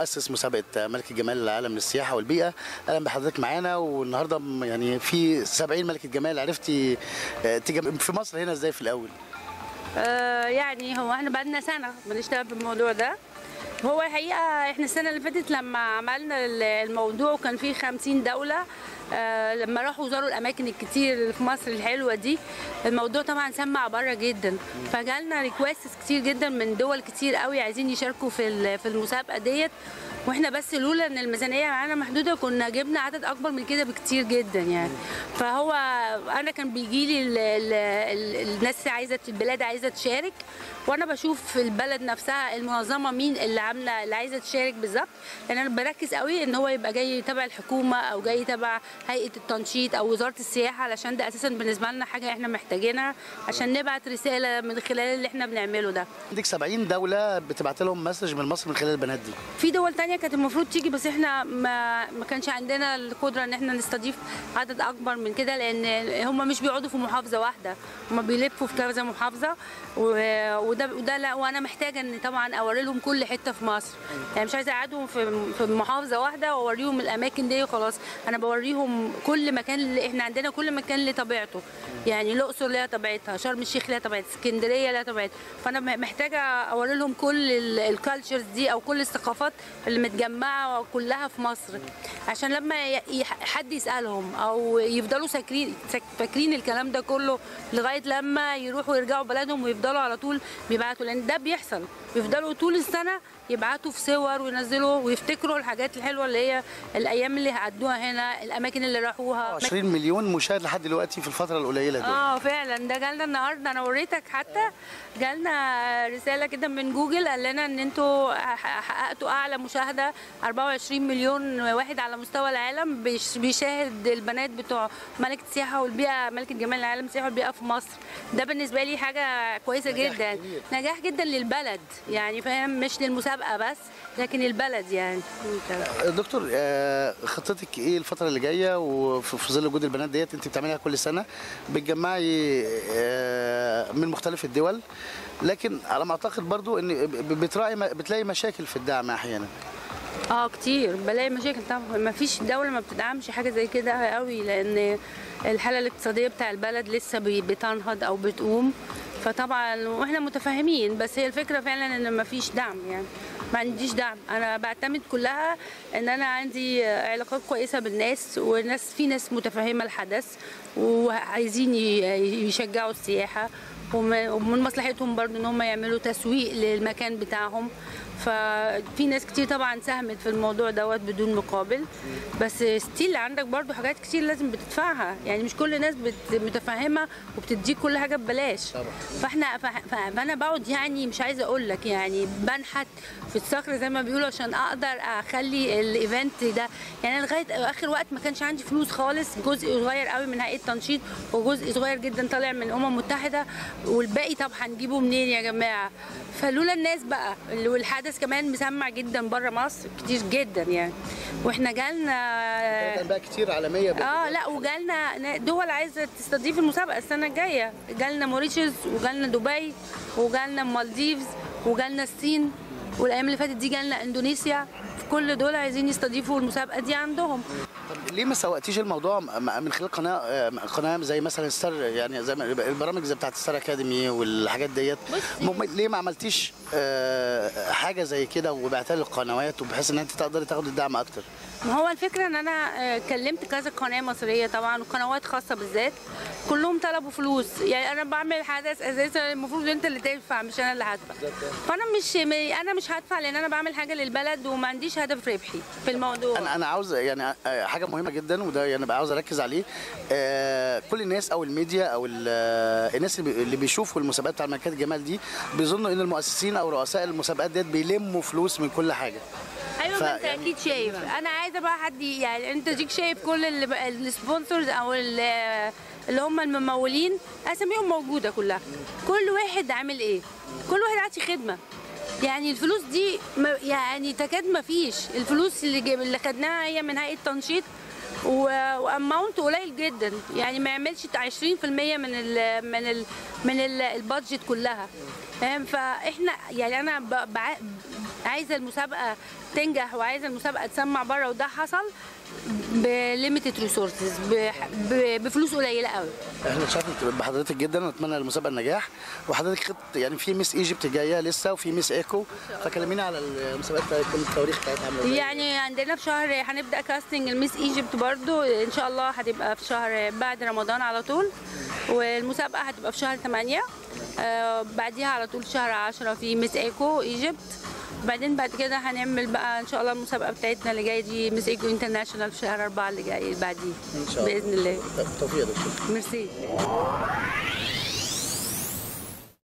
مؤسس مسابقه ملكه جمال العالم للسياحه والبيئه اهلا بحضرتك معانا والنهارده م- يعني في 70 ملكه جمال عرفتي آه، تيجي في مصر هنا ازاي في الاول آه يعني هو احنا بقالنا سنه بنشتغل في الموضوع ده هو الحقيقه احنا السنه اللي فاتت لما عملنا ال- الموضوع وكان فيه 50 دوله آه لما راحوا زاروا الاماكن الكتير اللي في مصر الحلوه دي الموضوع طبعا سمع بره جدا فجالنا ريكويست كتير جدا من دول كتير قوي عايزين يشاركوا في ال- في المسابقه ديت واحنا بس لولا ان الميزانيه معانا محدوده كنا جبنا عدد اكبر من كده بكتير جدا يعني فهو انا كان بيجي لي ال- ال- ال- الناس عايزه البلاد عايزه تشارك وانا بشوف في البلد نفسها المنظمه مين اللي عامله اللي عايزه تشارك بالظبط لان انا بركز قوي ان هو يبقى جاي تبع الحكومه او جاي تبع هيئه التنشيط او وزاره السياحه علشان ده اساسا بالنسبه لنا حاجه احنا محتاجينها عشان نبعت رساله من خلال اللي احنا بنعمله ده عندك 70 دوله بتبعت لهم مسج من مصر من خلال البنات دي في دول تانية كانت المفروض تيجي بس احنا ما ما كانش عندنا القدرة ان احنا نستضيف عدد اكبر من كده لان هم مش بيقعدوا في محافظة واحدة هم بيلفوا في كذا محافظة و- وده وده لا وانا محتاجة ان طبعا اوري لهم كل حتة في مصر يعني مش عايزة اقعدهم في في محافظة واحدة واوريهم الاماكن دي وخلاص انا بوريهم كل مكان اللي احنا عندنا كل مكان له طبيعته يعني الاقصر ليها طبيعتها شرم الشيخ ليها طبيعتها اسكندريه ليها طبيعتها فانا م- محتاجه اوري لهم كل الكالتشرز دي او كل الثقافات اللي متجمعه كلها في مصر عشان لما ي- ي- حد يسالهم او يفضلوا ساكرين ساك- فاكرين الكلام ده كله لغايه لما يروحوا يرجعوا بلدهم ويفضلوا على طول بيبعتوا لان ده بيحصل بيفضلوا طول السنه يبعتوا في صور وينزلوا ويفتكروا الحاجات الحلوه اللي هي الايام اللي عدوها هنا الاماكن اللي راحوها 20 مليون مشاهد لحد دلوقتي في الفتره القليله دي اه فعلا ده جالنا النهارده انا وريتك حتى جالنا رساله كده من جوجل قال لنا ان انتوا ح- حققتوا اعلى مشاهده 24 مليون واحد على مستوى العالم بيش- بيشاهد البنات بتوع ملكه السياحه والبيئه ملكه جمال العالم السياحه والبيئه في مصر ده بالنسبه لي حاجه كويسه نجاح جدا كبير. نجاح جدا للبلد يعني فاهم مش للمسابقه بس لكن البلد يعني دكتور آه، خطتك ايه الفتره اللي جايه وفي في ظل وجود البنات ديت انت بتعمليها كل سنه بتجمعي آه، من مختلف الدول لكن على ما اعتقد برضو ان ب- بتراعي بتلاقي مشاكل في الدعم احيانا اه كتير بلاقي مشاكل طبعا ما فيش دولة ما بتدعمش حاجة زي كده قوي لأن الحالة الاقتصادية بتاع البلد لسه بي- بتنهض أو بتقوم فطبعا واحنا متفاهمين بس هي الفكرة فعلا ان ما فيش دعم يعني ما عنديش دعم انا بعتمد كلها ان انا عندي علاقات كويسة بالناس والناس في ناس متفهمة الحدث وعايزين ي- يشجعوا السياحة وم- ومن مصلحتهم برضو ان هم يعملوا تسويق للمكان بتاعهم ففي ناس كتير طبعا ساهمت في الموضوع دوت بدون مقابل بس ستيل عندك برضو حاجات كتير لازم بتدفعها يعني مش كل الناس بت- متفهمه وبتديك كل حاجه ببلاش طبعا. فاحنا ف- ف- فانا بقعد يعني مش عايزه اقول لك يعني بنحت في الصخر زي ما بيقولوا عشان اقدر اخلي الايفنت ده يعني أنا لغايه اخر وقت ما كانش عندي فلوس خالص جزء صغير قوي من هيئه تنشيط وجزء صغير جدا طالع من الامم المتحده والباقي طب هنجيبه منين يا جماعه فلولا الناس بقى اللي- والحدث كمان مسمع جدا بره مصر كتير جدا يعني واحنا جالنا بقى كتير عالميه اه لا وجالنا نا- دول عايزه تستضيف المسابقه السنه الجايه جالنا موريشيوس وجالنا دبي وجالنا مالديفز وجالنا الصين والايام اللي فاتت دي جالنا اندونيسيا في كل دول عايزين يستضيفوا المسابقه دي عندهم طب ليه ما سوقتيش الموضوع م- من خلال قناه آه، قناه زي مثلا ستار يعني زي ما البرامج زي بتاعت ستار اكاديمي والحاجات ديت م- ليه ما عملتيش آه، حاجه زي كده وبعتها للقنوات وبحيث ان انت تقدري تاخدي الدعم اكتر ما هو الفكره ان انا آه، كلمت كذا قناه مصريه طبعا وقنوات خاصه بالذات كلهم طلبوا فلوس يعني انا بعمل حدث اساسا المفروض انت اللي تدفع مش انا اللي هدفع فانا مش انا مش هدفع لان انا بعمل حاجه للبلد وما عنديش هدف ربحي في الموضوع انا انا عاوز يعني آه، حاجه مهمه جدا وده يعني بقى عاوز اركز عليه آه، كل الناس او الميديا او ال- آه، الناس اللي بي- اللي بيشوفوا المسابقات بتاع ملكات الجمال دي بيظنوا ان المؤسسين او رؤساء المسابقات ديت بيلموا فلوس من كل حاجه ايوه ما انت فيعني- اكيد شايف انا عايزه بقى حد يعني انت ديك شايف كل اللي السبونسرز او ال- اللي هم الممولين اساميهم موجوده كلها كل واحد عامل ايه كل واحد عاطي خدمه يعني الفلوس دي ما- يعني تكاد ما فيش الفلوس اللي جاب اللي خدناها هي من هيئه تنشيط واماونت قليل جدا يعني ما يعملش 20% من ال من ال من ال- البادجت كلها فاهم فاحنا يعني انا ب- بع- عايزه المسابقه تنجح وعايزه المسابقه تسمع بره وده حصل بليميتد ريسورسز بفلوس قليله قوي احنا شايفين بحضرتك جدا ونتمنى للمسابقه النجاح وحضرتك خط يعني في ميس ايجيبت جايه لسه وفي ميس ايكو فكلمينا على المسابقات كل التواريخ بتاعتها عامله ازاي يعني عندنا في شهر هنبدا كاستنج الميس ايجيبت برضو ان شاء الله هتبقى في شهر بعد رمضان على طول والمسابقه هتبقى في شهر 8 آه بعديها على طول شهر 10 في ميس ايكو ايجيبت بعدين بعد كده هنعمل بقى ان شاء الله المسابقه بتاعتنا اللي جايه دي ميس ايكو انترناشونال في شهر 4 اللي جاي بعديه ان شاء الله باذن الله توفيق يا دكتور ميرسي